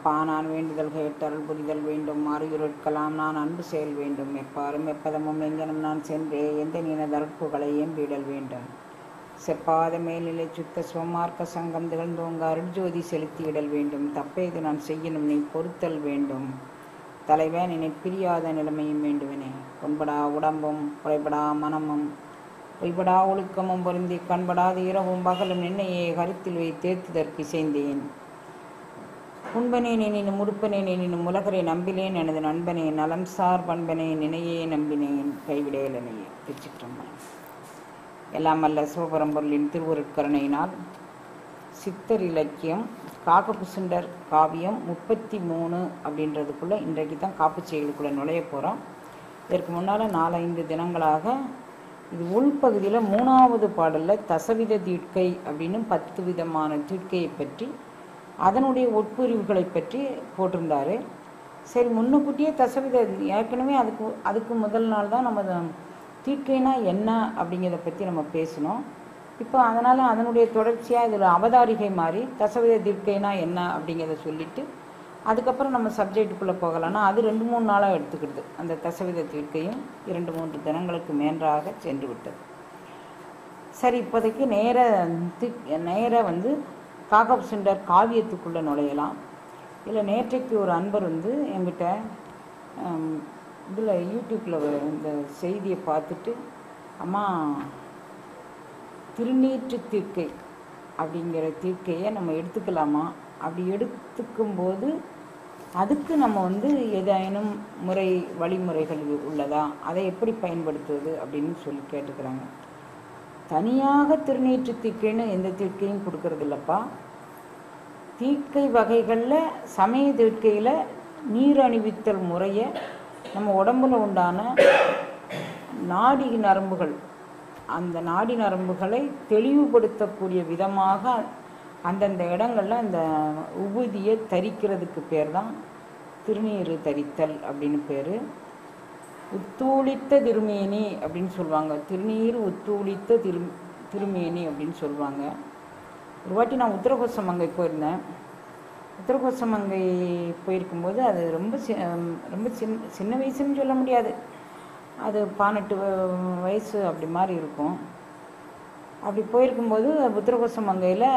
அப்பா நான் வேண்டுதல் கேட்டருள் புரிதல் வேண்டும் அறியுருட்கலாம் நான் அன்பு செயல் வேண்டும் எப்பாரும் எப்பதமும் எங்கனும் நான் சென்றே எந்த நினதற்புகளை எம்பிடல் வேண்டும் செப்பாத மேல்நிலை சுத்த சுவமார்க்க சங்கம் திகழ்ந்தோங்க அருட்ஜோதி செலுத்தியிடல் வேண்டும் தப்பேது நான் செய்யணும் நீ பொறுத்தல் வேண்டும் தலைவன் என்னை பிரியாத நிலைமையும் வேண்டுவனே பொன்படா உடம்பும் புறைபடா மனமும் பொய்படா ஒழுக்கமும் பொருந்தி கண்படாத இரவும் பகலும் நின்னையே கருத்தில் வை தேர்த்துதற்கு செய்தேன் உண்பனேன் எனினும் உடுப்பனேன் எனினும் உலகரை நம்பினேன் எனது நண்பனே நலம் சார் பண்பனே நினையே நம்பினேன் கைவிடையலனையே திருச்சிற்றம்பலம் எல்லாம் அல்ல சிவபரம்பொருளின் திருவருட்கருணையினால் சித்தர் இலக்கியம் காக்கப்பு சுண்டர் காவியம் முப்பத்தி மூணு அப்படின்றதுக்குள்ளே இன்றைக்கு தான் காப்பு செயலுக்குள்ளே நுழைய போகிறோம் இதற்கு முன்னால் நாலஞ்சு தினங்களாக இது உள்பகுதியில் மூணாவது பாடலில் தசவித தீட்கை அப்படின்னு பத்து விதமான தீட்கையை பற்றி அதனுடைய உட்பிரிவுகளை பற்றி போட்டிருந்தாரு சரி முன்னுக்கூட்டியே தசவித ஏற்கனவே அதுக்கு அதுக்கு முதல் நாள் தான் நம்ம தீட்கைனா என்ன அப்படிங்கிறத பற்றி நம்ம பேசினோம் இப்போ அதனால் அதனுடைய தொடர்ச்சியாக இதில் அவதாரிகை மாதிரி தசவித தீட்கைனா என்ன அப்படிங்கிறத சொல்லிட்டு அதுக்கப்புறம் நம்ம சப்ஜெக்டுக்குள்ளே போகலாம்னா அது ரெண்டு மூணு நாளாக எடுத்துக்கிடுது அந்த தசவித தீட்கையும் இரண்டு மூன்று தினங்களுக்கு மேன்றாக சென்று விட்டது சரி இப்போதைக்கு நேர நேர வந்து காகப் சுண்டர் காவியத்துக்குள்ளே நுழையலாம் இல்லை நேற்றைக்கு ஒரு அன்பர் வந்து என்கிட்ட இதில் யூடியூப்பில் இந்த செய்தியை பார்த்துட்டு அம்மா திருநீற்று தீர்க்கை அப்படிங்கிற தீர்க்கையை நம்ம எடுத்துக்கலாமா அப்படி எடுத்துக்கும்போது அதுக்கு நம்ம வந்து ஏதேனும் முறை வழிமுறைகள் உள்ளதா அதை எப்படி பயன்படுத்துவது அப்படின்னு சொல்லி கேட்டுக்கிறாங்க தனியாக திருநீற்று தீர்க்கைன்னு எந்த தீர்க்கையும் கொடுக்கறது இல்லைப்பா தீர்க்கை வகைகளில் சமய தீர்க்கையில் நீர் அணிவித்தல் முறையை நம்ம உடம்புல உண்டான நாடி நரம்புகள் அந்த நாடி நரம்புகளை தெளிவுபடுத்தக்கூடிய விதமாக அந்தந்த இடங்களில் அந்த உபூதியை தரிக்கிறதுக்கு பேர் தான் திருநீர் தரித்தல் அப்படின்னு பேர் உத்தூளித்த திருமேனி அப்படின்னு சொல்லுவாங்க திருநீர் உத்தூளித்த திரு திருமேனி அப்படின்னு சொல்லுவாங்க ஒரு வாட்டி நான் உத்தரகோசமங்கை போயிருந்தேன் உத்தரகோசமங்கை போயிருக்கும்போது அது ரொம்ப சி ரொம்ப சின் சின்ன வயசுன்னு சொல்ல முடியாது அது பதினெட்டு வயசு அப்படி மாதிரி இருக்கும் அப்படி போயிருக்கும்போது உத்தரகோசமங்கையில்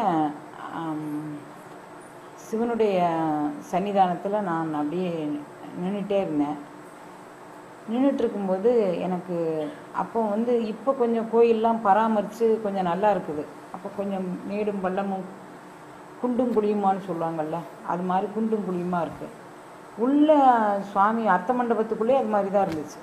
சிவனுடைய சன்னிதானத்தில் நான் அப்படியே நின்றுட்டே இருந்தேன் நின்றுட்டு இருக்கும்போது எனக்கு அப்போ வந்து இப்போ கொஞ்சம் கோயிலெலாம் பராமரித்து கொஞ்சம் நல்லா இருக்குது அப்போ கொஞ்சம் மேடும் பள்ளமும் குண்டும் குழியுமான்னு சொல்லுவாங்கள்ல அது மாதிரி குண்டும் குழியுமா இருக்குது உள்ள சுவாமி அர்த்த மண்டபத்துக்குள்ளே அது மாதிரி தான் இருந்துச்சு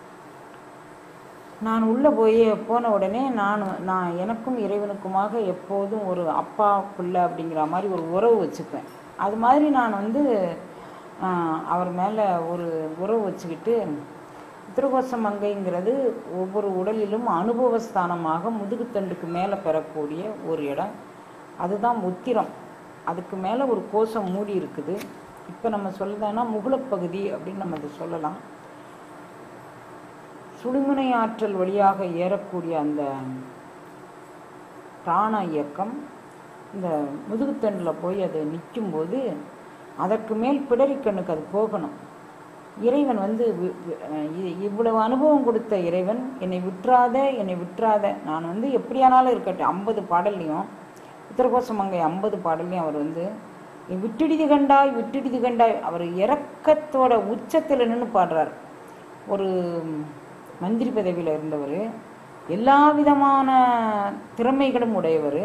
நான் உள்ளே போய் போன உடனே நான் நான் எனக்கும் இறைவனுக்குமாக எப்போதும் ஒரு அப்பா பிள்ளை அப்படிங்கிற மாதிரி ஒரு உறவு வச்சுப்பேன் அது மாதிரி நான் வந்து அவர் மேலே ஒரு உறவு வச்சுக்கிட்டு திருகோசமங்கைங்கிறது ஒவ்வொரு உடலிலும் அனுபவஸ்தானமாக முதுகுத்தண்டுக்கு மேலே பெறக்கூடிய ஒரு இடம் அதுதான் உத்திரம் அதுக்கு மேலே ஒரு கோஷம் மூடி இருக்குது இப்போ நம்ம சொல்லதானா முகுலப்பகுதி அப்படின்னு நம்ம அதை சொல்லலாம் சுடுமுனை ஆற்றல் வழியாக ஏறக்கூடிய அந்த பிராண இயக்கம் இந்த முதுகுத்தண்டில் போய் அது நிற்கும்போது அதற்கு மேல் பிடரிக்கண்ணுக்கு அது போகணும் இறைவன் வந்து இவ்வளவு அனுபவம் கொடுத்த இறைவன் என்னை விட்டுறாத என்னை விட்டுறாத நான் வந்து எப்படியானாலும் இருக்கட்டும் ஐம்பது பாடல்லையும் உத்தரகோசமங்கை ஐம்பது பாடல்லையும் அவர் வந்து விட்டுடிது கண்டாய் விட்டுடிது கண்டாய் அவர் இறக்கத்தோட உச்சத்தில் நின்று பாடுறார் ஒரு மந்திரி பதவியில் இருந்தவர் எல்லா விதமான திறமைகளும் உடையவர்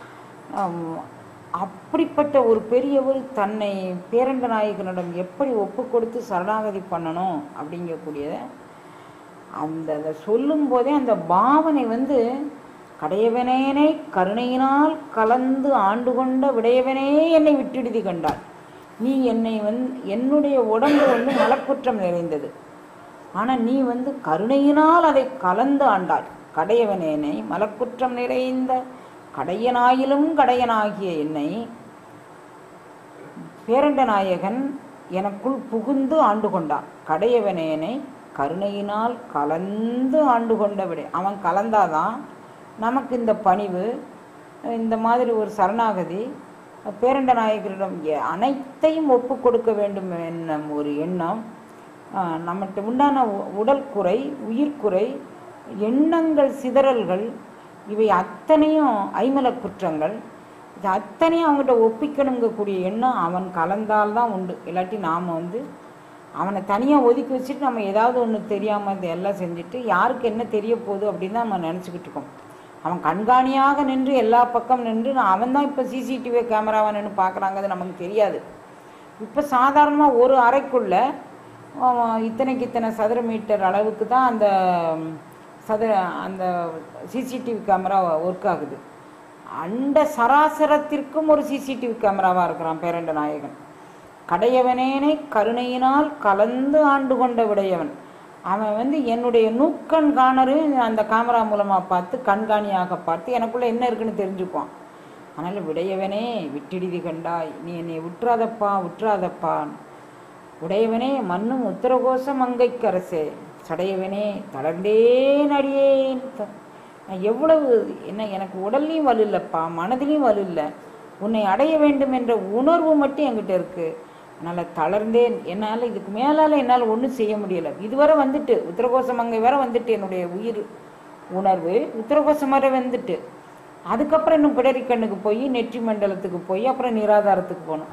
அப்படிப்பட்ட ஒரு பெரியவர் தன்னை பேரண்ட நாயகனிடம் எப்படி ஒப்பு கொடுத்து சரணாகதி பண்ணணும் அப்படிங்கக்கூடிய அந்த அதை சொல்லும் போதே அந்த பாவனை வந்து கடையவனேனை கருணையினால் கலந்து ஆண்டு கொண்ட விடையவனே என்னை விட்டுடுதி கண்டாள் நீ என்னை வந் என்னுடைய உடம்பு வந்து மலக்குற்றம் நிறைந்தது ஆனால் நீ வந்து கருணையினால் அதை கலந்து ஆண்டாய் கடையவனேனை மலக்குற்றம் நிறைந்த கடையனாயிலும் கடையனாகிய என்னை பேரண்ட நாயகன் எனக்குள் புகுந்து ஆண்டு கொண்டான் கடையவனேனை கருணையினால் கலந்து ஆண்டு கொண்ட விட அவன் கலந்தாதான் நமக்கு இந்த பணிவு இந்த மாதிரி ஒரு சரணாகதி பேரண்ட நாயகரிடம் எ- அனைத்தையும் ஒப்பு கொடுக்க வேண்டும் என்னும் ஒரு எண்ணம் ஆஹ், நம்மகிட்ட உண்டான உ- உடல் குறை உயிர்க்குறை எண்ணங்கள் சிதறல்கள் இவை அத்தனையும் ஐமல குற்றங்கள் இது அத்தனையும் அவங்ககிட்ட ஒப்பிக்கணுங்கக்கூடிய எண்ணம் அவன் கலந்தால்தான் உண்டு இல்லாட்டி நாம் வந்து அவனை தனியாக ஒதுக்கி வச்சுட்டு நம்ம ஏதாவது ஒன்று தெரியாமல் இது எல்லாம் செஞ்சுட்டு யாருக்கு என்ன தெரிய போகுது அப்படின்னு தான் நம்ம நினச்சிக்கிட்டு இருக்கோம் அவன் கண்காணியாக நின்று எல்லா பக்கம் நின்று அவன் தான் இப்போ சிசிடிவி கேமராவை நின்று பார்க்குறாங்க அது நமக்கு தெரியாது இப்போ சாதாரணமாக ஒரு அறைக்குள்ள ஆஹ், இத்தனைக்கு இத்தனை சதுர மீட்டர் அளவுக்கு தான் அந்த ம், சதுர அந்த சிசிடிவி கேமரா ஒர்க் ஆகுது அண்ட சராசரத்திற்கும் ஒரு சிசிடிவி கேமராவாக இருக்கிறான் பேரண்ட நாயகன் கடையவனேனை கருணையினால் கலந்து ஆண்டு கொண்ட விடையவன் அவன் வந்து என்னுடைய நூக்கண் காணரும் அந்த கேமரா மூலமாக பார்த்து கண்காணியாக பார்த்து எனக்குள்ள என்ன இருக்குன்னு தெரிஞ்சுக்குவான் அதனால் விடையவனே விட்டிடிதி கண்டாய் நீ என்னை விட்டுறாதப்பா விட்டுறாதப்பா உடையவனே மண்ணும் உத்தரகோசம் அங்கைக்கரசே சடையவனே தளர்ந்தேன் அடியேன் த- நான் எவ்வளவு என்ன எனக்கு உடல்லையும் வலு இல்லைப்பா மனதிலையும் வலு இல்லை உன்னை அடைய வேண்டும் என்ற உணர்வு மட்டும் என்கிட்ட இருக்கு அதனால் தளர்ந்தேன் என்னால் இதுக்கு மேலால் என்னால் ஒன்றும் செய்ய முடியலை இதுவரை வந்துட்டு உத்தரகோசம் அங்கே வரை வந்துட்டு என்னுடைய உயிர் உணர்வு உத்தரகோசம் வரை வந்துட்டு அதுக்கப்புறம் இன்னும் பிடரிக்கண்ணுக்கு போய் நெற்றி மண்டலத்துக்கு போய் அப்புறம் நிராதாரத்துக்கு போகணும்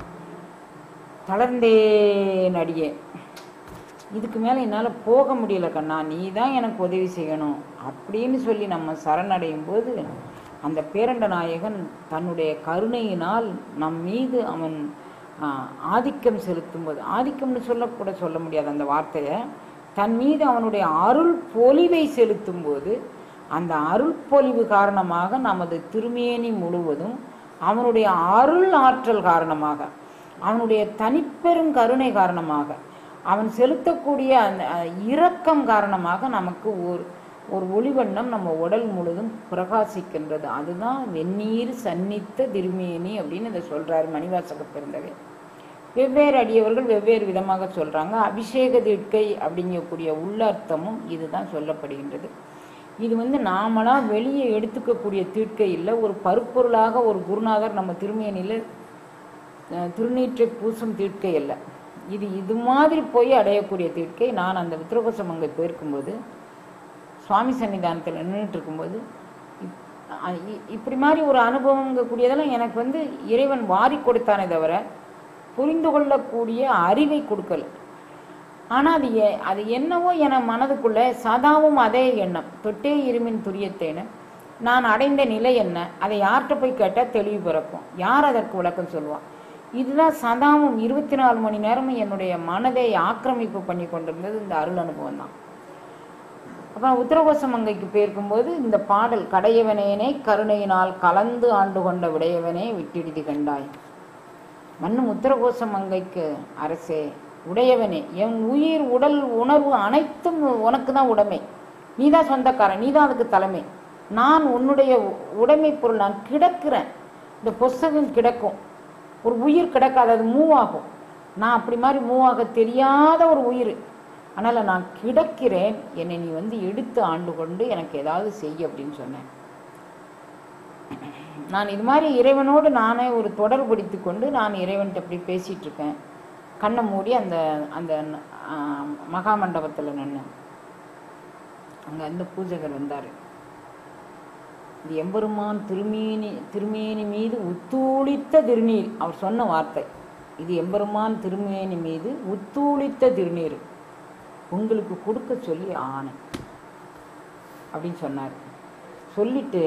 தளர்ந்தேன் அடியே இதுக்கு மேலே என்னால் போக முடியல கண்ணா நீ தான் எனக்கு உதவி செய்யணும் அப்படின்னு சொல்லி நம்ம சரணடையும் போது அந்த பேரண்ட நாயகன் தன்னுடைய கருணையினால் நம் மீது அவன் ஆ, ஆதிக்கம் செலுத்தும்போது ஆதிக்கம்னு சொல்லக்கூட சொல்ல முடியாது அந்த வார்த்தையை தன் மீது அவனுடைய அருள் பொலிவை செலுத்தும்போது அந்த அருள் பொலிவு காரணமாக நமது திருமேனி முழுவதும் அவனுடைய அருள் ஆற்றல் காரணமாக அவனுடைய தனிப்பெரும் கருணை காரணமாக அவன் செலுத்தக்கூடிய அந்த அஹ், இரக்கம் காரணமாக நமக்கு ஒரு ஒரு ஒளிவண்ணம் நம்ம உடல் முழுதும் பிரகாசிக்கின்றது அதுதான் வெந்நீர் சன்னித்த திருமேனி அப்படின்னு இதை சொல்றாரு மணிவாசக பெருந்தகை வெவ்வேறு அடியவர்கள் வெவ்வேறு விதமாக சொல்றாங்க அபிஷேக திட்கை அப்படிங்கக்கூடிய உள்ளர்த்தமும் இதுதான் சொல்லப்படுகின்றது இது வந்து நாமளா வெளியே எடுத்துக்கக்கூடிய தீட்கை இல்லை ஒரு பருப்பொருளாக ஒரு குருநாதர் நம்ம திருமேனியில் அஹ், திருநீற்றை பூசும் தீட்கை அல்ல இது இது மாதிரி போய் அடையக்கூடிய தீட்கை நான் அந்த வித்ரகோசம் அங்கே போயிருக்கும்போது சுவாமி சன்னிதானத்தில் நின்றுட்டு இருக்கும்போது இப்- அ- இ- இப்படி மாதிரி ஒரு அனுபவங்கக்கூடியதெல்லாம் எனக்கு வந்து இறைவன் வாரி கொடுத்தானே தவிர புரிந்து கொள்ளக்கூடிய அறிவை கொடுக்கல ஆனால் அது எ- அது என்னவோ என மனதுக்குள்ள சதாவும் அதே எண்ணம் தொட்டே இருமின் துரியத்தேன்னு நான் அடைந்த நிலை என்ன அதை யார்கிட்ட போய் கேட்டால் தெளிவு பிறக்கும் யார் அதற்கு விளக்கம் சொல்லுவான் இதுதான் சதாவும் இருபத்தி நாலு மணி நேரமும் என்னுடைய மனதை ஆக்கிரமிப்பு பண்ணி கொண்டிருந்தது இந்த அருள் அனுபவம் தான் அப்புறம் உத்தரகோசமங்கைக்கு போயிருக்கும்போது இந்த பாடல் கடையவனேனே கருணையினால் கலந்து ஆண்டு கொண்ட விடையவனே விட்டிடிதி கண்டாய் மண்ணும் உத்தரகோசமங்கைக்கு அரசே உடையவனே என் உயிர் உடல் உணர்வு அனைத்தும் உனக்கு தான் உடைமை நீ தான் சொந்தக்காரன் நீ தான் அதுக்கு தலைமை நான் உன்னுடைய உடைமை பொருள் நான் கிடக்கிறேன் இந்த புஸ்தகம் கிடக்கும் ஒரு உயிர் கிடக்காது அது மூவ் ஆகும் நான் அப்படி மாதிரி மூவ் ஆக தெரியாத ஒரு உயிர் அதனால் நான் கிடக்கிறேன் என்னை நீ வந்து எடுத்து ஆண்டு கொண்டு எனக்கு ஏதாவது செய் அப்படின்னு சொன்னேன் நான் இது மாதிரி இறைவனோடு நானே ஒரு தொடர்படுத்தி கொண்டு நான் இறைவன்கிட்ட அப்படி பேசிட்டு இருக்கேன் கண்ணை மூடி அந்த அந்த ஆஹ், மகா மண்டபத்தில் நின்று அங்கே அந்த பூஜகர் வந்தார் இது எம்பெருமான் திருமேனி திருமேனி மீது உத்தூளித்த திருநீர் அவர் சொன்ன வார்த்தை இது எம்பெருமான் திருமேனி மீது உத்தூளித்த திருநீர் உங்களுக்கு கொடுக்க சொல்லி ஆணை அப்படின்னு சொன்னார் சொல்லிட்டு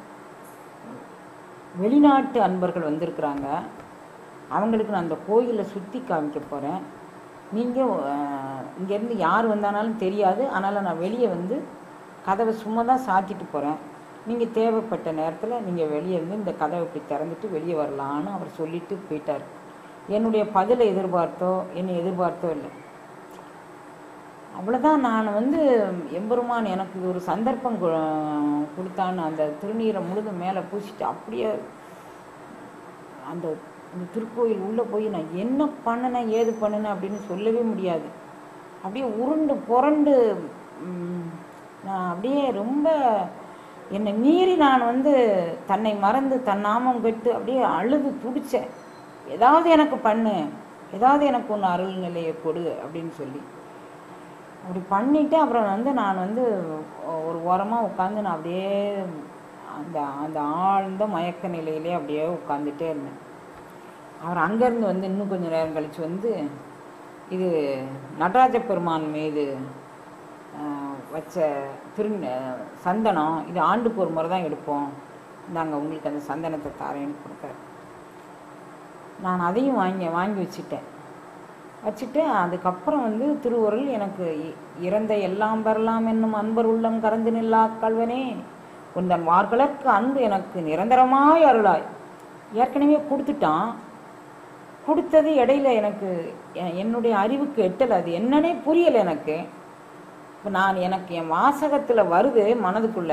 வெளிநாட்டு அன்பர்கள் வந்திருக்கிறாங்க அவங்களுக்கு நான் அந்த கோயிலை சுற்றி காமிக்க போகிறேன் நீங்கள் இங்கேருந்து யார் வந்தானாலும் தெரியாது அதனால் நான் வெளியே வந்து கதவை சும்மா தான் சாத்திட்டு போகிறேன் நீங்கள் தேவைப்பட்ட நேரத்தில் நீங்கள் வெளியே இருந்து இந்த கதவை இப்படி திறந்துட்டு வெளியே வரலான்னு அவர் சொல்லிட்டு போயிட்டார் என்னுடைய பதிலை எதிர்பார்த்தோ என்னை எதிர்பார்த்தோ இல்லை அவ்வளோதான் நான் வந்து எம்பெருமான் எனக்கு இது ஒரு சந்தர்ப்பம் கு- கொடுத்தான்னு அந்த திருநீரை முழுதும் மேலே பூசிட்டு அப்படியே அந்த அந்த திருக்கோயில் உள்ளே போய் நான் என்ன பண்ணினேன் ஏது பண்ணினேன் அப்படின்னு சொல்லவே முடியாது அப்படியே உருண்டு புரண்டு ம், நான் அப்படியே ரொம்ப என்னை மீறி நான் வந்து தன்னை மறந்து தன் நாமம் கெட்டு அப்படியே அழுது துடிச்சேன் ஏதாவது எனக்கு பண்ணு ஏதாவது எனக்கு ஒன்று அருள் நிலையை கொடு அப்படின்னு சொல்லி அப்படி பண்ணிவிட்டு அப்புறம் வந்து நான் வந்து ஒரு ஓரமாக உட்காந்து நான் அப்படியே அந்த அந்த ஆழ்ந்த மயக்க நிலையிலே அப்படியே உட்காந்துட்டே இருந்தேன் அவர் அங்கேருந்து வந்து இன்னும் கொஞ்சம் நேரம் கழித்து வந்து இது நடராஜ பெருமான் மீது ஆஹ், வச்ச திரு சந்தனம் இது ஆண்டுக்கு ஒரு முறை தான் எடுப்போம் நாங்கள் உங்களுக்கு அந்த சந்தனத்தை தாரேன்னு கொடுத்தாரு நான் அதையும் வாங்கி வாங்கி வச்சுட்டேன் வச்சுட்டு அதுக்கப்புறம் வந்து திருவுருள் எனக்கு இ- இறந்த எல்லாம் பெறலாம் என்னும் அன்பர் உள்ளம் கறந்து நில்லா கல்வனே உந்தன் வார்களற்கு அன்பு எனக்கு நிரந்தரமாய் அருளாய் ஏற்கனவே கொடுத்துட்டான் கொடுத்தது இடையில எனக்கு எ- என்னுடைய அறிவுக்கு எட்டலை அது என்னன்னே புரியலை எனக்கு இப்போ நான் எனக்கு என் வாசகத்தில் வருது மனதுக்குள்ள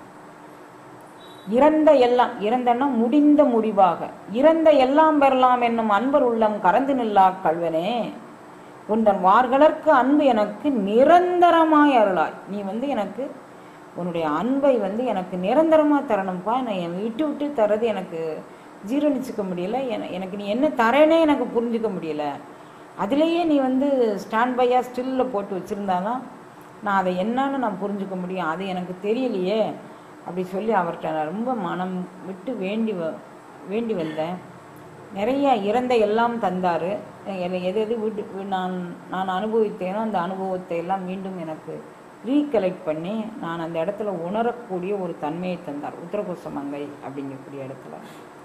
இறந்த எல்லாம் இறந்தன்னா முடிந்த முடிவாக இறந்த எல்லாம் பெறலாம் என்னும் அன்பர் உள்ளம் கறந்து நில்லா கல்வனே உந்தன் வார்களற்கு அன்பு எனக்கு நிரந்தரமாய் அருளாய் நீ வந்து எனக்கு உன்னுடைய அன்பை வந்து எனக்கு நிரந்தரமா தரணும்ப்பா நான் என் விட்டு விட்டு தர்றது எனக்கு ஜீரணிச்சுக்க முடியல என- எனக்கு நீ என்ன தரேனே எனக்கு புரிஞ்சுக்க முடியல அதுலேயே நீ வந்து ஸ்டாண்ட் பையா ஸ்டில்ல போட்டு வச்சிருந்தாதான் நான் அதை என்னன்னு நான் புரிஞ்சுக்க முடியும் அது எனக்கு தெரியலையே அப்படி சொல்லி அவர்கிட்ட நான் ரொம்ப மனம் விட்டு வேண்டி வ- வேண்டி வந்தேன் நிறைய இறந்த எல்லாம் தந்தார் எது எது விட்டு வி- நான் நான் அனுபவித்தேனோ அந்த அனுபவத்தை எல்லாம் மீண்டும் எனக்கு ரீகலெக்ட் பண்ணி நான் அந்த இடத்துல உணரக்கூடிய ஒரு தன்மையை தந்தார் உத்தரகோசமங்கை அப்படிங்கக்கூடிய இடத்துல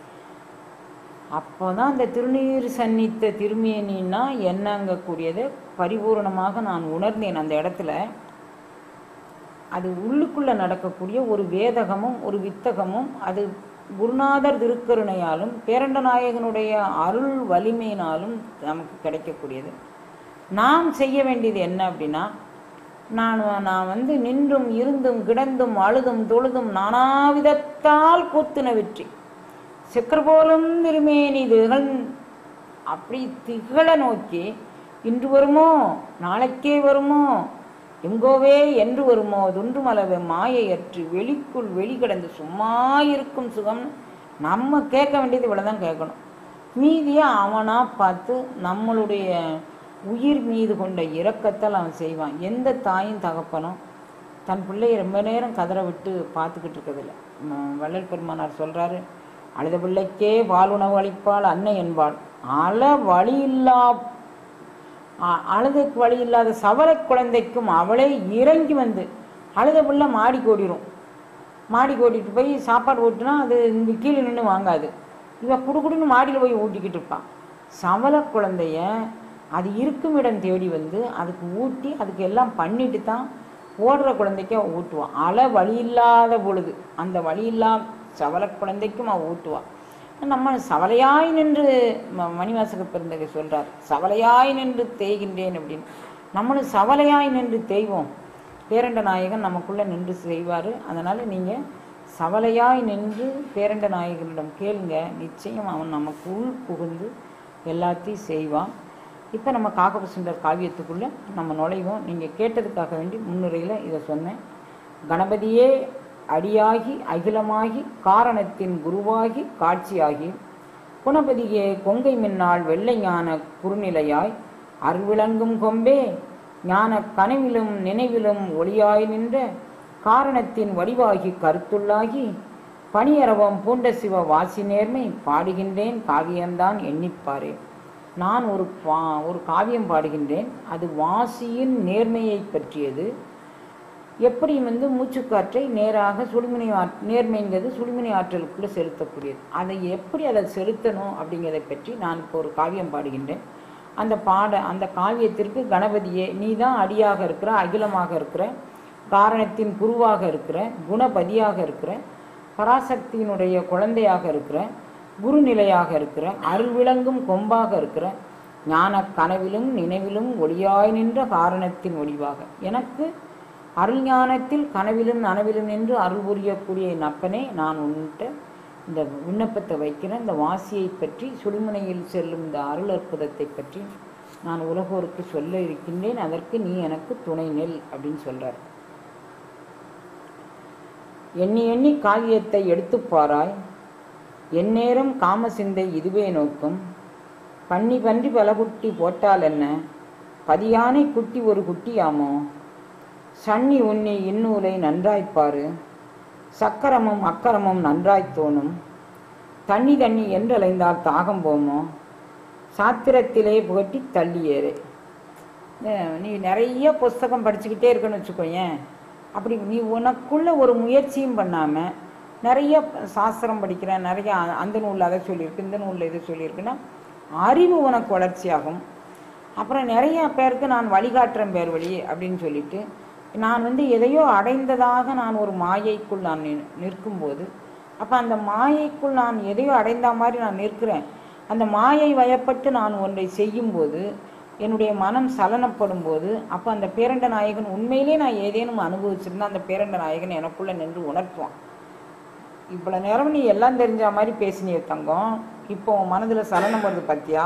அப்போதான் அந்த திருநீர் சன்னித்த திருமேனின்னா என்னங்கக்கூடியதை பரிபூரணமாக நான் உணர்ந்தேன் அந்த இடத்துல அது உள்ளுக்குள்ள நடக்கக்கூடிய ஒரு வேதகமும் ஒரு வித்தகமும் அது குருநாதர் திருக்கருணையாலும் பேரண்ட நாயகனுடைய அருள் வலிமையினாலும் நமக்கு கிடைக்கக்கூடியது நாம் செய்ய வேண்டியது என்ன அப்படின்னா நான் நான் வந்து நின்றும் இருந்தும் கிடந்தும் அழுதும் தொழுதும் நானாவிதத்தால் கூத்துன வெற்றி செக்கர் போலும் திருமேனி திகழ் அப்படி திகழ நோக்கி இன்று வருமோ நாளைக்கே வருமோ எங்கோவே என்று வருமோ துன்று மலவே மாயையற்று வெளிக்குள் வெளி கிடந்து சும்மா இருக்கும் சுகம் நம்ம கேட்க வேண்டியது இவ்வளவுதான் கேட்கணும் மீதியை அவனா பார்த்து நம்மளுடைய உயிர் மீது கொண்ட இரக்கத்தால் அவன் செய்வான் எந்த தாயும் தகப்பனும் தன் பிள்ளையை ரொம்ப நேரம் கதற விட்டு பார்த்துக்கிட்டு இருக்கிறதில்ல ம- வள்ளல் பெருமானார் சொல்றாரு அழுத பிள்ளைக்கே பால் உணவு அளிப்பாள் அன்னை என்பாள் அல வழி இல்லா அ- அழுதுக்கு வழி இல்லாத சவர குழந்தைக்கும் அவளே இறங்கி வந்து அழுத பிள்ளை மாடி கோடிரும் மாடி கோடிட்டு போய் சாப்பாடு ஊட்டினா அது இங்க கீழே நின்று வாங்காது இவ குடுகுடுன்னு மாடியில் போய் ஊட்டிக்கிட்டு இருப்பான் சவல குழந்தைய அது இருக்கும் இடம் தேடி வந்து அதுக்கு ஊட்டி அதுக்கு எல்லாம் பண்ணிட்டு தான் ஓடுற குழந்தைக்கு அவ ஊட்டுவான் அலை வழி இல்லாத பொழுது அந்த வழி இல்லா சவல குழந்தைக்கும் அவ ஊட்டுவான் நம்ம சவலையாய் நின்று ம- மணிவாசக பெருந்தகை சொல்றார் சவலையாய் நின்று தேய்கின்றேன் அப்படின்னு நம்மளும் சவலையாய் நின்று தேய்வோம் பேரண்ட நாயகன் நமக்குள்ள நின்று செய்வார் அதனால நீங்க சவலையாய் நின்று பேரண்ட நாயகனிடம் கேளுங்க நிச்சயம் அவன் நமக்கு உள் புகுந்து எல்லாத்தையும் செய்வான் இப்போ நம்ம காகப சுந்தர் காவியத்துக்குள்ள நம்ம நுழைவோம் நீங்க கேட்டதுக்காக வேண்டி முன்னுரையில் இதை சொன்னேன் கணபதியே அடியாகி அகிலமாகி காரணத்தின் குருவாகி காட்சியாகி குணபதியே கொங்கை மின்னாள் வெள்ளை ஞான குறுநிலையாய் அருவிளங்கும் கொம்பே ஞான கனவிலும் நினைவிலும் ஒளியாய் நின்ற காரணத்தின் வடிவாகி கருத்துள்ளாகி பணியரவம் பூண்ட சிவ வாசி நேர்மை பாடுகின்றேன் காவியம்தான் எண்ணிப்பாரே நான் ஒரு பா ஒரு காவியம் பாடுகின்றேன் அது வாசியின் நேர்மையை பற்றியது எப்படி வந்து மூச்சுக்காற்றை நேராக சுடுமினை ஆற் நேர்மைங்கிறது சுடுமினை ஆற்றலுக்குள்ள செலுத்தக்கூடியது அதை எப்படி அதை செலுத்தணும் அப்படிங்கிறதை பற்றி நான் இப்போ ஒரு காவியம் பாடுகின்றேன் அந்த பாட அந்த காவியத்திற்கு கணபதியே நீ தான் அடியாக இருக்கிற அகிலமாக இருக்கிற காரணத்தின் குருவாக இருக்கிற குணபதியாக இருக்கிற பராசக்தியினுடைய குழந்தையாக இருக்கிற குருநிலையாக இருக்கிற அருள் விளங்கும் கொம்பாக இருக்கிற ஞான கனவிலும் நினைவிலும் ஒளியாய் நின்ற காரணத்தின் ஒளிவாக எனக்கு அருள் ஞானத்தில் கனவிலும் நனவிலும் நின்று அருள் புரியக்கூடிய என் அப்பனே நான் உன்கிட்ட இந்த விண்ணப்பத்தை வைக்கிறேன் இந்த வாசியை பற்றி சுடுமுனையில் செல்லும் இந்த அருள் அற்புதத்தை பற்றி நான் உலகோருக்கு சொல்ல இருக்கின்றேன் அதற்கு நீ எனக்கு துணை நெல் அப்படின்னு சொல்றார் எண்ணி எண்ணி காவியத்தை எடுத்துப் பாராய் எந்நேரம் காமசிந்தை இதுவே நோக்கும் பண்ணி பன்றி பல குட்டி போட்டால் என்ன பதியானை குட்டி ஒரு குட்டியாமோ சன்னி உன்னி இந்நூலை நன்றாய்ப்பாரு சக்கரமும் அக்கரமும் நன்றாய்த் தோணும் தண்ணி தண்ணி என்றலைந்தால் தாகம் போமோ சாத்திரத்திலே புகட்டி தள்ளியேறு அஹ் நீ நிறைய புஸ்தகம் படிச்சுக்கிட்டே இருக்கன்னு வச்சுக்கோயேன் அப்படி நீ உனக்குள்ள ஒரு முயற்சியும் பண்ணாம நிறைய சாஸ்திரம் படிக்கிறேன் நிறைய அ- அந்த நூலில் அதை சொல்லியிருக்கு இந்த நூலில் இது சொல்லியிருக்குன்னா அறிவு உனக்கு வளர்ச்சியாகும் அப்புறம் நிறைய பேருக்கு நான் வழிகாட்டுறேன் பேர் வழி அப்படின்னு சொல்லிட்டு நான் வந்து எதையோ அடைந்ததாக நான் ஒரு மாயைக்குள் நான் நி- நிற்கும்போது அப்போ அந்த மாயைக்குள் நான் எதையோ அடைந்த மாதிரி நான் நிற்கிறேன் அந்த மாயை வயப்பட்டு நான் ஒன்றை செய்யும்போது என்னுடைய மனம் சலனப்படும் போது அப்போ அந்த பேரண்ட நாயகன் உண்மையிலே நான் ஏதேனும் அனுபவிச்சிருந்தா அந்த பேரண்ட நாயகன் எனக்குள்ள நின்று உணர்த்துவான் இவ்வளவு நேரம் நீ எல்லாம் தெரிஞ்ச மாதிரி பேசினிய தங்கம் இப்போ உன் மனதுல சலனம் வருது பத்தியா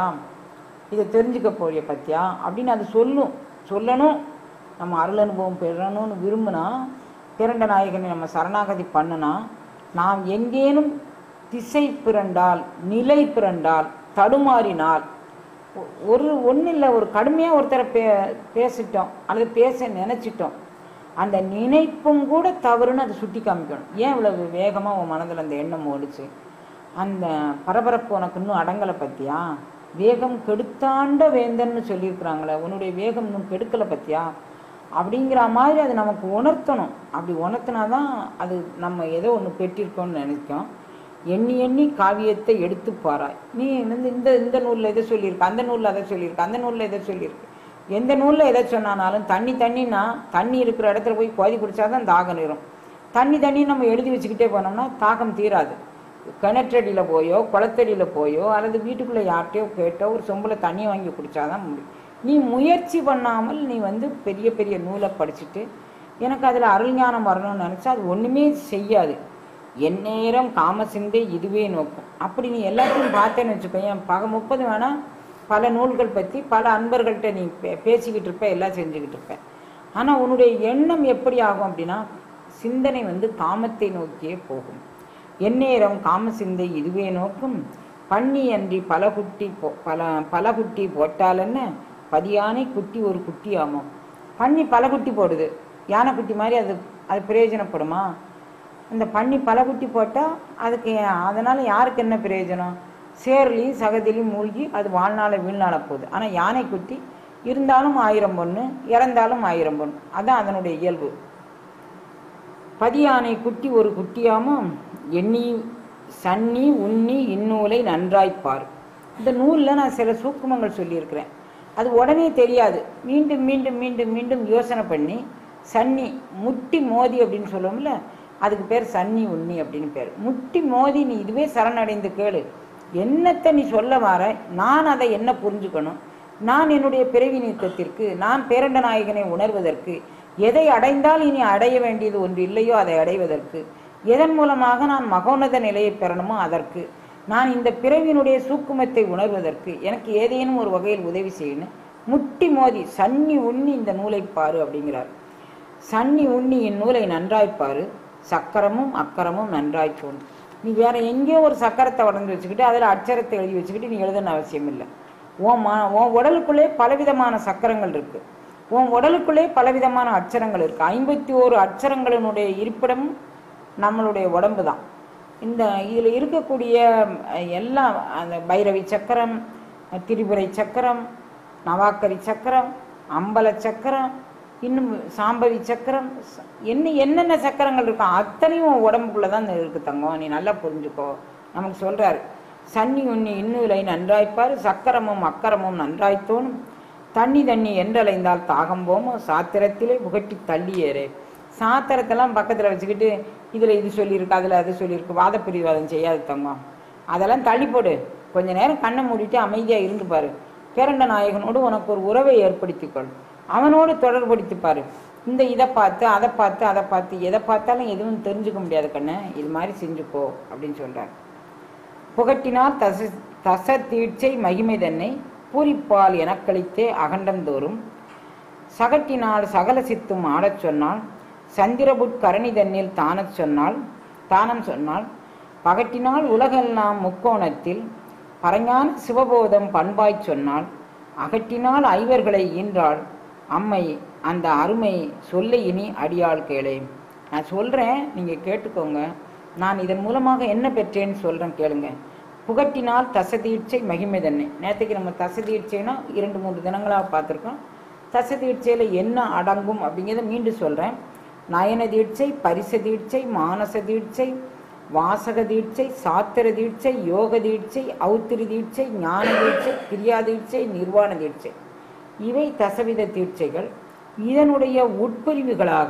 இதை தெரிஞ்சுக்க போறிய பத்தியா அப்படின்னு அது சொல்லும் சொல்லணும் நம்ம அருள் அனுபவம் பெறணும்னு விரும்பினா பிறண்ட நாயகனை நம்ம சரணாகதி பண்ணுனா நாம் எங்கேனும் திசை பிறண்டால் நிலை பிறண்டால் தடுமாறினால் ஒ- ஒரு ஒன்றும் இல்லை ஒரு கடுமையாக ஒருத்தரை பே பேசிட்டோம் அல்லது பேச நினைச்சிட்டோம் அந்த நினைப்பும் கூட தவறுன்னு அதை சுட்டி காமிக்கணும் ஏன் இவ்வளவு வேகமாக உன் மனதில் அந்த எண்ணம் ஓடுச்சு அந்த பரபரப்பு உனக்கு இன்னும் அடங்கலை பத்தியா வேகம் கெடுத்தாண்ட வேந்தன்னு சொல்லியிருக்கிறாங்களே உன்னுடைய வேகம் இன்னும் கெடுக்கலை பத்தியா அப்படிங்கிற மாதிரி அது நமக்கு உணர்த்தணும் அப்படி உணர்த்தினாதான் அது நம்ம ஏதோ ஒன்று பெற்றிருக்கோம்னு நினைக்கும் எண்ணி எண்ணி காவியத்தை எடுத்து பாராய் நீ வந்து இந்த இந்த நூலில் எதை சொல்லியிருக்கு அந்த நூலில் அதை சொல்லியிருக்கு அந்த நூலில் எதை சொல்லியிருக்கு எந்த நூலில் எதை சொன்னானாலும் தண்ணி தண்ணின்னா தண்ணி இருக்கிற இடத்துல போய் கோதி குடிச்சாதான் தாகம் நீரும் தண்ணி தண்ணி நம்ம எழுதி வச்சுக்கிட்டே போனோம்னா தாகம் தீராது கிணற்றடியில் போயோ குளத்தடியில் போயோ அல்லது வீட்டுக்குள்ளே யார்கிட்டயோ கேட்டோ ஒரு சொம்பில் தண்ணி வாங்கி குடிச்சாதான் முடியும் நீ முயற்சி பண்ணாமல் நீ வந்து பெரிய பெரிய நூலை படிச்சுட்டு எனக்கு அதில் அருள்ஞானம் வரணும்னு நினச்சா அது ஒன்றுமே செய்யாது எந்நேரம் காமசிந்தை இதுவே நோக்கும் அப்படி நீ எல்லாத்தையும் பார்த்தேன்னு வச்சுக்கோயேன் பக முப்பது வேணா பல நூல்கள் பற்றி பல அன்பர்கள்ட்ட நீ பே- பேசிக்கிட்டு இருப்ப எல்லாம் செஞ்சுக்கிட்டு இருப்ப ஆனால் உன்னுடைய எண்ணம் எப்படி ஆகும் அப்படின்னா சிந்தனை வந்து காமத்தை நோக்கியே போகும் எந்நேரம் காமசிந்தை இதுவே நோக்கும் பண்ணி அன்றி பல குட்டி போ பல பல குட்டி போட்டால் என்ன பதியானை குட்டி ஒரு குட்டி ஆமாம் பண்ணி பல குட்டி போடுது யானை குட்டி மாதிரி அது அது பிரயோஜனப்படுமா இந்த பண்ணி பல குட்டி போட்டால் அதுக்கு அதனால் யாருக்கு என்ன பிரயோஜனம் சேர்லையும் சகதிலையும் மூழ்கி அது வாழ்நாள வீழ்நாள போகுது ஆனால் யானை குட்டி இருந்தாலும் ஆயிரம் பொண்ணு இறந்தாலும் ஆயிரம் பொண்ணு அதான் அதனுடைய இயல்பு பதியானை குட்டி ஒரு குட்டியாமும் எண்ணி சன்னி உண்ணி இந்நூலை நன்றாய்ப்பார் இந்த நூலில் நான் சில சூக்குமங்கள் சொல்லியிருக்கிறேன் அது உடனே தெரியாது மீண்டும் மீண்டும் மீண்டும் மீண்டும் யோசனை பண்ணி சன்னி முட்டி மோதி அப்படின்னு சொல்லுவோம்ல அதுக்கு பேர் சன்னி உண்ணி அப்படின்னு பேர் முட்டி மோதி நீ இதுவே சரணடைந்து கேளு என்னத்தை நீ சொல்ல வர நான் அதை என்ன புரிஞ்சுக்கணும் நான் என்னுடைய பிறவி நீக்கத்திற்கு நான் பேரண்ட நாயகனை உணர்வதற்கு எதை அடைந்தால் இனி அடைய வேண்டியது ஒன்று இல்லையோ அதை அடைவதற்கு எதன் மூலமாக நான் மகோன்னத நிலையை பெறணுமோ அதற்கு நான் இந்த பிறவியினுடைய சூக்குமத்தை உணர்வதற்கு எனக்கு ஏதேனும் ஒரு வகையில் உதவி செய்யணும் முட்டி மோதி சன்னி உண்ணி இந்த நூலை பாரு அப்படிங்கிறார் சன்னி உண்ணி இந்நூலை நன்றாய்ப்பாரு சக்கரமும் அக்கரமும் நன்றாய் தோணும் நீ வேற எங்கேயோ ஒரு சக்கரத்தை வளர்ந்து வச்சுக்கிட்டு அதில் அட்சரத்தை எழுதி வச்சுக்கிட்டு நீ எழுதணும் அவசியம் இல்லை உன் மா உன் உடலுக்குள்ளே பலவிதமான சக்கரங்கள் இருக்கு உன் உடலுக்குள்ளே பலவிதமான அட்சரங்கள் இருக்கு ஐம்பத்தி ஓரு அட்சரங்களினுடைய இருப்பிடம் நம்மளுடைய உடம்பு தான் இந்த இதில் இருக்கக்கூடிய அஹ், எல்லா அந்த பைரவி சக்கரம் திரிபுரை சக்கரம் நவாக்கரி சக்கரம் அம்பல சக்கரம் இன்னும் சாம்பவி சக்கரம் ச- என்ன என்னென்ன சக்கரங்கள் இருக்கோ அத்தனையும் உன் உடம்புக்குள்ள தான் இருக்கு தங்கம் நீ நல்லா புரிஞ்சுக்கோ நமக்கு சொல்றாரு சன்னி உண்ணி இன்னுலை நன்றாய்ப்பார் சக்கரமும் அக்கரமும் நன்றாய் தோணும் தண்ணி தண்ணி என்றலைந்தால் தாகம் போமோ சாத்திரத்திலே புகட்டி தள்ளியேறு சாத்திரத்தெல்லாம் பக்கத்தில் வச்சுக்கிட்டு இதில் இது சொல்லியிருக்கு அதில் அது சொல்லியிருக்கு வாத பிரிவாதம் செய்யாது தங்கம் அதெல்லாம் தள்ளி போடு கொஞ்ச நேரம் கண்ணை மூடிட்டு அமைதியாக இருந்து பாரு பேரண்ட நாயகனோடு உனக்கு ஒரு உறவை ஏற்படுத்திக்கொள் அவனோடு தொடர்படுத்தி பாரு இந்த இதை பார்த்து அதை பார்த்து அதை பார்த்து எதை பார்த்தாலும் எதுவும் தெரிஞ்சுக்க முடியாது கண்ணு இது மாதிரி செஞ்சுக்கோ அப்படின்னு சொல்றார் புகட்டினால் தச தச தீட்சை மகிமை தன்னை பூரிப்பால் எனக்களித்தே அகண்டம் தோறும் சகட்டினால் சகல சித்தும் ஆடச் சொன்னால் சந்திரபுட் கரணி தன்னில் தானச் சொன்னால் தானம் சொன்னால் பகட்டினால் உலகெல்லாம் முக்கோணத்தில் பரஞான சிவபோதம் பண்பாய்ச் சொன்னால் அகட்டினால் ஐவர்களை ஈன்றாள் அம்மை அந்த அருமை சொல்ல இனி அடியாள் கேளே நான் சொல்கிறேன் நீங்கள் கேட்டுக்கோங்க நான் இதன் மூலமாக என்ன பெற்றேன்னு சொல்கிறேன் கேளுங்க புகட்டினால் தசதீட்சை மகிமை தன்னை நேற்றுக்கு நம்ம தசதீட்சைனா இரண்டு மூன்று தினங்களாக பார்த்துருக்கோம் தசதீட்சையில் என்ன அடங்கும் அப்படிங்கிறத மீண்டும் சொல்கிறேன் நயன தீட்சை பரிச தீட்சை மானச தீட்சை வாசக தீட்சை சாத்திர தீட்சை யோக தீட்சை ஔத்திரி தீட்சை ஞான தீட்சை கிரியா தீட்சை நிர்வாண தீட்சை இவை தசவித தீட்சைகள் இதனுடைய உட்பிரிவுகளாக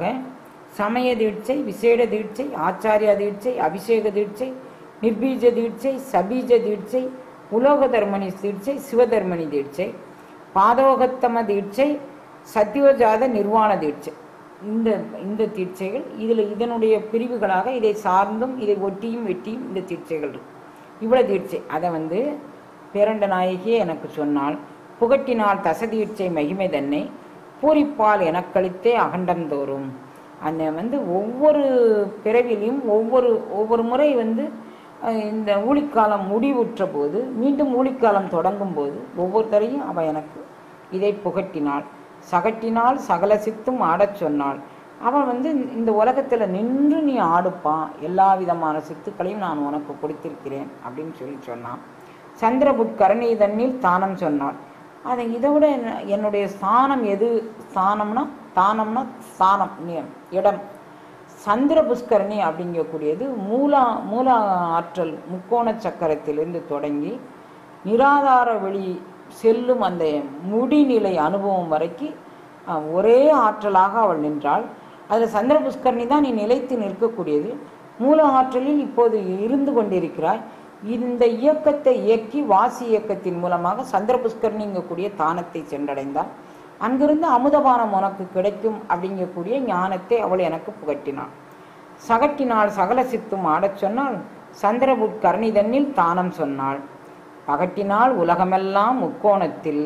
சமய தீட்சை விசேட தீட்சை ஆச்சாரியா தீட்சை அபிஷேக தீட்சை நிர்பீஜ தீட்சை சபீஜ தீட்சை உலோக தர்மணி தீட்சை சிவதர்மணி தீட்சை பாதோகத்தம தீட்சை சத்யோஜாத நிர்வாண தீட்சை இந்த இந்த தீட்சைகள் இதில் இதனுடைய பிரிவுகளாக இதை சார்ந்தும் இதை ஒட்டியும் வெட்டியும் இந்த தீட்சைகள் இருக்கு இவ்வளோ தீட்சை அதை வந்து பேரண்ட நாயகியே எனக்கு சொன்னால் புகட்டினால் தசதீட்சை மகிமை தன்னை பூரிப்பால் எனக்களித்தே அகண்டம் தோறும் அந்த வந்து ஒவ்வொரு பிறவிலையும் ஒவ்வொரு ஒவ்வொரு முறை வந்து அஹ், இந்த ஊழிக்காலம் முடிவுற்ற போது மீண்டும் ஊழிக்காலம் தொடங்கும் போது ஒவ்வொருத்தரையும் அவ எனக்கு இதை புகட்டினாள் சகட்டினால் சகல சித்தும் ஆடச் சொன்னாள் அவன் வந்து இந்த உலகத்தில் நின்று நீ ஆடுப்பா எல்லா விதமான சித்துக்களையும் நான் உனக்கு கொடுத்திருக்கிறேன் அப்படின்னு சொல்லி சொன்னான் சந்திரபுட் கரணி தண்ணில் தானம் சொன்னாள் அதை இதை விட என்ன- என்னுடைய ஸ்தானம் எது ஸ்தானம்னா தானம்னா ஸ்தானம் நி- இடம் சந்திர புஷ்கரணி அப்படிங்கக்கூடியது மூலா மூல ஆற்றல் முக்கோண சக்கரத்திலிருந்து தொடங்கி நிராதார வெளி செல்லும் அந்த முடிநிலை அனுபவம் வரைக்கும் அஹ், ஒரே ஆற்றலாக அவள் நின்றாள் அதில் சந்திர புஷ்கரணி தான் நீ நிலைத்து நிற்கக்கூடியது மூல ஆற்றலில் இப்போது இருந்து கொண்டிருக்கிறாய் இந்த இயக்கத்தை இயக்கி வாசி இயக்கத்தின் மூலமாக சந்திர புஷ்கரணிங்கக்கூடிய தானத்தை சென்றடைந்தாள் அங்கிருந்து அமுதபானம் உனக்கு கிடைக்கும் அப்படிங்கக்கூடிய ஞானத்தை அவள் எனக்கு புகட்டினாள் சகட்டினால் சகல சித்தும் ஆடச் சொன்னால் சந்திரபுட் கர்ணிதன்னில் தானம் சொன்னாள் பகட்டினால் உலகமெல்லாம் முக்கோணத்தில்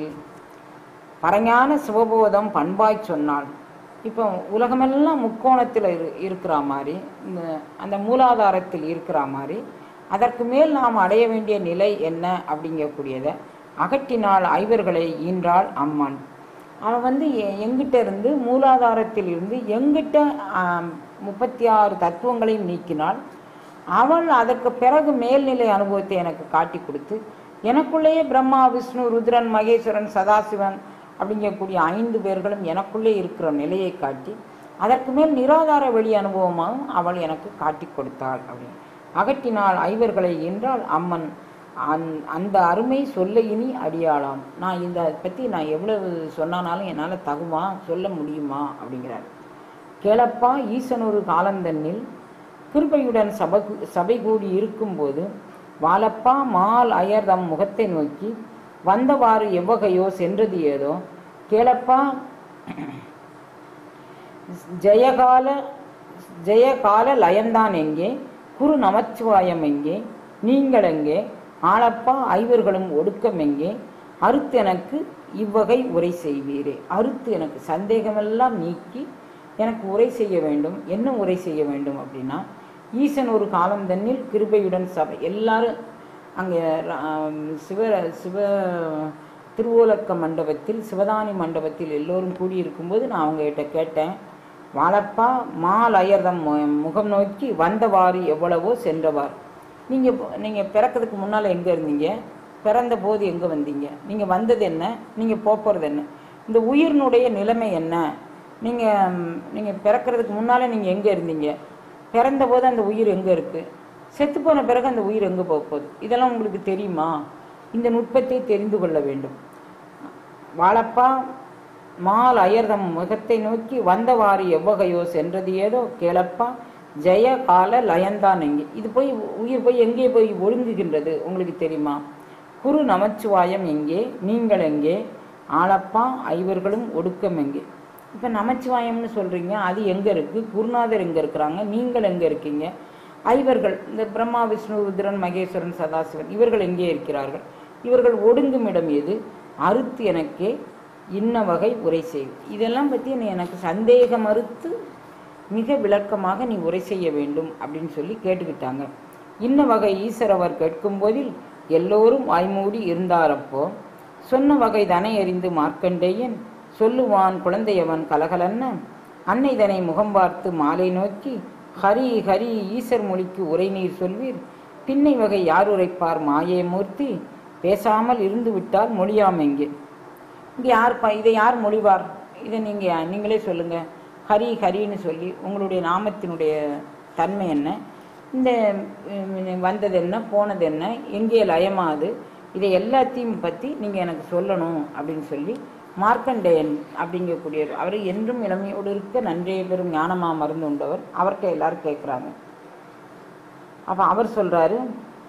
பரஞான சிவபோதம் பண்பாய் சொன்னாள் இப்போ உலகமெல்லாம் முக்கோணத்தில் இரு இருக்கிற மாதிரி இந்த அந்த மூலாதாரத்தில் இருக்கிற மாதிரி அதற்கு மேல் நாம் அடைய வேண்டிய நிலை என்ன அப்படிங்கக்கூடியதை அகட்டினால் ஐவர்களை ஈன்றாள் அம்மன் அவன் வந்து எ- எங்கிட்ட இருந்து மூலாதாரத்தில் இருந்து எங்கிட்ட ஆம், முப்பத்தி ஆறு தத்துவங்களையும் நீக்கினாள் அவள் அதற்கு பிறகு மேல்நிலை அனுபவத்தை எனக்கு காட்டி கொடுத்து எனக்குள்ளேயே பிரம்மா விஷ்ணு ருத்ரன் மகேஸ்வரன் சதாசிவன் அப்படிங்கக்கூடிய ஐந்து பேர்களும் எனக்குள்ளே இருக்கிற நிலையை காட்டி அதற்கு மேல் நிராதார வெளி அனுபவமாகவும் அவள் எனக்கு காட்டி கொடுத்தாள் அப்படின்னு அகற்றினாள் ஐவர்களை என்றால் அம்மன் அந் அந்த அருமை சொல்ல இனி அடியாளாம் நான் இந்த பற்றி நான் எவ்வளவு சொன்னானாலும் என்னால் தகுமா சொல்ல முடியுமா அப்படிங்கிறார் கேளப்பா ஈசனொரு காலந்தன்னில் கிருபையுடன் சபை சபை கூடி இருக்கும்போது வாலப்பா மால் அயர் தம் முகத்தை நோக்கி வந்தவாறு எவ்வகையோ சென்றது ஏதோ கேளப்பா ஜெயகால ஜெயகால லயந்தான் எங்கே குரு நமச்சிவாயம் எங்கே நீங்கள் எங்கே ஆளப்பா ஐவர்களும் ஒடுக்கம் எங்கே அறுத்து எனக்கு இவ்வகை உரை செய்வீரே அறுத்து எனக்கு சந்தேகமெல்லாம் நீக்கி எனக்கு உரை செய்ய வேண்டும் என்ன உரை செய்ய வேண்டும் அப்படின்னா ஈசன் ஒரு காலம் தன்னில் கிருபையுடன் சபை எல்லாரும் அங்கே சிவ சிவ திருவோலக்க மண்டபத்தில் சிவதானி மண்டபத்தில் எல்லோரும் கூடியிருக்கும்போது நான் அவங்ககிட்ட கேட்டேன் வாழப்பா மால் அயர்தம் மு- முகம் நோக்கி வந்தவாறு எவ்வளவோ சென்றவார் நீங்கள் நீங்கள் பிறக்கிறதுக்கு முன்னால் எங்கே இருந்தீங்க பிறந்த போது எங்கே வந்தீங்க நீங்கள் வந்தது என்ன நீங்கள் போகிறது என்ன இந்த உயிரினுடைய நிலைமை என்ன நீங்கள் நீங்கள் பிறக்கிறதுக்கு முன்னால் நீங்கள் எங்கே இருந்தீங்க பிறந்த போது அந்த உயிர் எங்கே இருக்குது செத்து போன பிறகு அந்த உயிர் எங்கே போக போகுது இதெல்லாம் உங்களுக்கு தெரியுமா இந்த நுட்பத்தை தெரிந்து கொள்ள வேண்டும் வாழப்பா மால் அயர்தம் முகத்தை நோக்கி வந்தவாறு எவ்வகையோ சென்றது ஏதோ கேளப்பா ஜெய கால லயந்தான் எங்கே இது போய் உயிர் போய் எங்கே போய் ஒழுங்குகின்றது உங்களுக்கு தெரியுமா குரு நமச்சிவாயம் எங்கே நீங்கள் எங்கே ஆளப்பா ஐவர்களும் ஒடுக்கம் எங்கே இப்போ நமச்சிவாயம்னு சொல்கிறீங்க அது எங்கே இருக்குது குருநாதர் எங்கே இருக்கிறாங்க நீங்கள் எங்கே இருக்கீங்க ஐவர்கள் இந்த பிரம்மா விஷ்ணு ருத்ரன் மகேஸ்வரன் சதாசிவன் இவர்கள் எங்கே இருக்கிறார்கள் இவர்கள் ஒடுங்கும் இடம் எது அறுத்து எனக்கே இன்ன வகை உரை செய் இதெல்லாம் பற்றி நீ எனக்கு சந்தேகம் மறுத்து மிக விளக்கமாக நீ உரை செய்ய வேண்டும் அப்படின்னு சொல்லி கேட்டுக்கிட்டாங்க இன்ன வகை ஈசர் அவர் கேட்கும்போதில் எல்லோரும் வாய்மூடி இருந்தாரப்போ சொன்ன வகை தனை அறிந்து மார்க்கண்டேயன் சொல்லுவான் குழந்தையவன் கலகலன்ன அன்னை தனை முகம் பார்த்து மாலை நோக்கி ஹரி ஹரி ஈசர் மொழிக்கு உரை நீர் சொல்வீர் பின்னை வகை யார் உரைப்பார் மாயே மூர்த்தி பேசாமல் இருந்து விட்டால் மொழியாம் எங்கே இங்கே யார் ப இதை யார் மொழிவார் இதை நீங்கள் நீங்களே சொல்லுங்கள் ஹரி ஹரின்னு சொல்லி உங்களுடைய நாமத்தினுடைய தன்மை என்ன இந்த உம், வந்தது என்ன போனது என்ன எங்கே லயமாது இதை எல்லாத்தையும் பற்றி நீங்கள் எனக்கு சொல்லணும் அப்படின்னு சொல்லி மார்க்கண்டேயன் அப்படிங்கக்கூடிய அவர் என்றும் இளமையோடு இருக்க நன்றே பெரும் ஞானமா மருந்து உண்டவர் அவர்கிட்ட எல்லாரும் கேட்குறாங்க அப்போ அவர் சொல்றாரு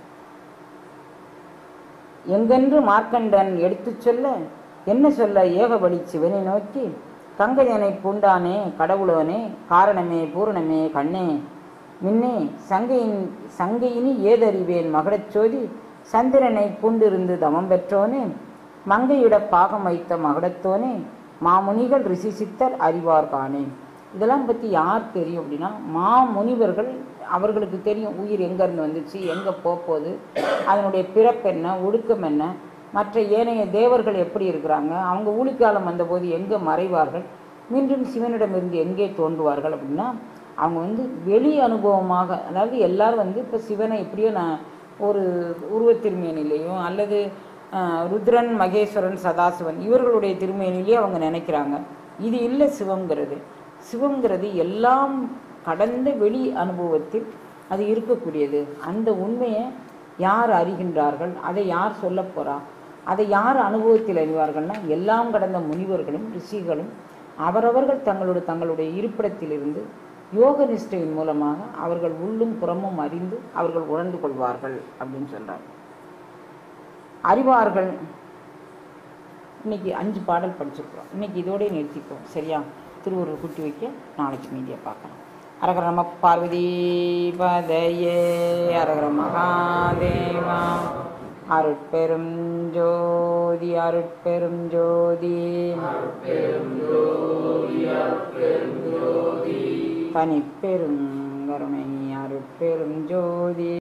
எங்கென்று மார்க்கண்டன் எடுத்துச் சொல்ல என்ன சொல்ல ஏகபடி சிவனை நோக்கி கங்கையனை பூண்டானே கடவுளோனே காரணமே பூரணமே கண்ணே மின்னே சங்கையின் சங்கையினி ஏதறிவேன் மகடச் சோதி சந்திரனை பூண்டிருந்து தமம் பெற்றோனே மங்கையிட பாகம் வைத்த மகடத்தோனே மாமுனிகள் ரிஷி சித்தர் அறிவார் காணே இதெல்லாம் பற்றி யார் தெரியும் அப்படின்னா மாமுனிவர்கள் அவர்களுக்கு தெரியும் உயிர் எங்கேருந்து வந்துச்சு எங்கே போகுது அதனுடைய பிறப்பு என்ன ஒடுக்கம் என்ன மற்ற ஏனைய தேவர்கள் எப்படி இருக்கிறாங்க அவங்க ஊழிக்காலம் வந்தபோது எங்கே மறைவார்கள் மீண்டும் சிவனிடமிருந்து எங்கே தோன்றுவார்கள் அப்படின்னா அவங்க வந்து வெளி அனுபவமாக அதாவது எல்லாரும் வந்து இப்போ சிவனை எப்படியோ நான் ஒரு உருவத்திருமேனிலையும் அல்லது ஆஹ், ருத்ரன் மகேஸ்வரன் சதாசிவன் இவர்களுடைய திருமேனிலேயே அவங்க நினைக்கிறாங்க இது இல்லை சிவங்கிறது சிவங்கிறது எல்லாம் கடந்த வெளி அனுபவத்தில் அது இருக்கக்கூடியது அந்த உண்மையை யார் அறிகின்றார்கள் அதை யார் சொல்ல போறா அதை யார் அனுபவத்தில் அறிவார்கள்னா எல்லாம் கடந்த முனிவர்களும் ரிஷிகளும் அவரவர்கள் தங்களுடைய தங்களுடைய இருப்பிடத்திலிருந்து யோக நிஷ்டையின் மூலமாக அவர்கள் உள்ளும் புறமும் அறிந்து அவர்கள் உணர்ந்து கொள்வார்கள் அப்படின்னு சொல்றார் அறிவார்கள் இன்னைக்கு அஞ்சு பாடல் படிச்சிருக்கிறோம் இன்னைக்கு இதோடய நிறுத்திப்போம் சரியா திருவள்ளுவர் குட்டி வைக்க நாளைக்கு மீதியை பார்க்கலாம் அரகர நம பார்வதி பதையே அரகர மகாதேவா அருட்பெரும் ஜோதி அருட்பெரும் ஜோதி தனிப்பெரும் கருணை அருட்பெரும் ஜோதி